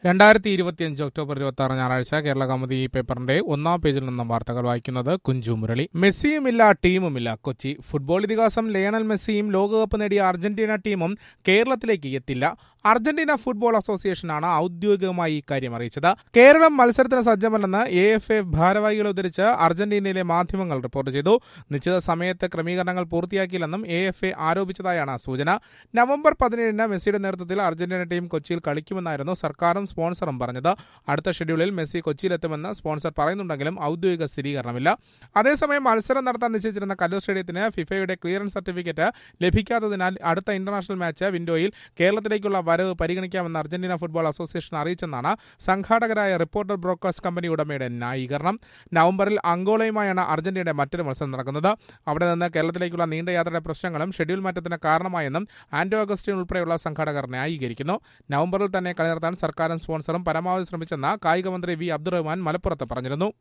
രണ്ടായിരത്തി ഇരുപത്തിയഞ്ച് ഒക്ടോബർ ഇരുപത്തി ആറ് ഞായറാഴ്ച കേരള കൗമുദി ഈ പേപ്പറിന്റെ ഒന്നാം പേജിൽ നിന്നും വാർത്തകൾ വായിക്കുന്നത് കുഞ്ചു മുരളി മെസ്സിയുമില്ല ടീമുമില്ല കൊച്ചി ഫുട്ബോൾ ഇതിഹാസം ലയണൽ മെസ്സിയും ലോകകപ്പ് നേടിയ അർജന്റീന ടീമും കേരളത്തിലേക്ക് എത്തില്ല അർജന്റീന ഫുട്ബോൾ അസോസിയേഷനാണ് ഔദ്യോഗികമായി ഇക്കാര്യം അറിയിച്ചത് കേരളം മത്സരത്തിന് സജ്ജമല്ലെന്ന് എ എഫ് എ ഭാരവാഹികളെ ഉദ്ധരിച്ച് അർജന്റീനയിലെ മാധ്യമങ്ങൾ റിപ്പോർട്ട് ചെയ്തു നിശ്ചിത സമയത്ത് ക്രമീകരണങ്ങൾ പൂർത്തിയാക്കിയില്ലെന്നും എ എഫ് എ ആരോപിച്ചതായാണ് സൂചന നവംബർ പതിനേഴിന് മെസ്സിയുടെ നേതൃത്വത്തിൽ അർജന്റീന ടീം കൊച്ചിയിൽ കളിക്കുമെന്നായിരുന്നു സർക്കാരും സ്പോൺസറും പറഞ്ഞത് അടുത്ത ഷെഡ്യൂളിൽ മെസ്സി കൊച്ചിയിലെത്തുമെന്ന് സ്പോൺസർ പറയുന്നുണ്ടെങ്കിലും ഔദ്യോഗിക സ്ഥിരീകരണമില്ല അതേസമയം മത്സരം നടത്താൻ നിശ്ചയിച്ചിരുന്ന കല്ലൂർ സ്റ്റേഡിയത്തിന് ഫിഫയുടെ ക്ലിയറൻസ് സർട്ടിഫിക്കറ്റ് ലഭിക്കാത്തതിനാൽ അടുത്ത ഇന്റർനാഷണൽ മാച്ച് വിൻഡോയിൽ കേരളത്തിലേക്കുള്ള വരവ് പരിഗണിക്കാമെന്ന് അർജന്റീന ഫുട്ബോൾ അസോസിയേഷൻ അറിയിച്ചെന്നാണ് സംഘാടകരായ റിപ്പോർട്ടർ ബ്രോഡ്കാസ്റ്റ് കമ്പനി ഉടമയുടെ ന്യായീകരണം നവംബറിൽ അങ്കോളയുമായാണ് അർജന്റീനയുടെ മറ്റൊരു മത്സരം നടക്കുന്നത് അവിടെ നിന്ന് കേരളത്തിലേക്കുള്ള നീണ്ട യാത്രയുടെ പ്രശ്നങ്ങളും ഷെഡ്യൂൾ മാറ്റത്തിന് കാരണമായെന്നും ആന്റോ അഗസ്റ്റിൻ ഉൾപ്പെടെയുള്ള സംഘാടകർ ന്യായീകരിക്കുന്നു നവംബറിൽ തന്നെ കളി നടത്താൻ സർക്കാരും സ്പോൺസറും പരമാവധി ശ്രമിച്ചെന്ന് കായിക മന്ത്രി വി അബ്ദുറഹ്മാൻ മലപ്പുറത്ത് പറഞ്ഞിരുന്നു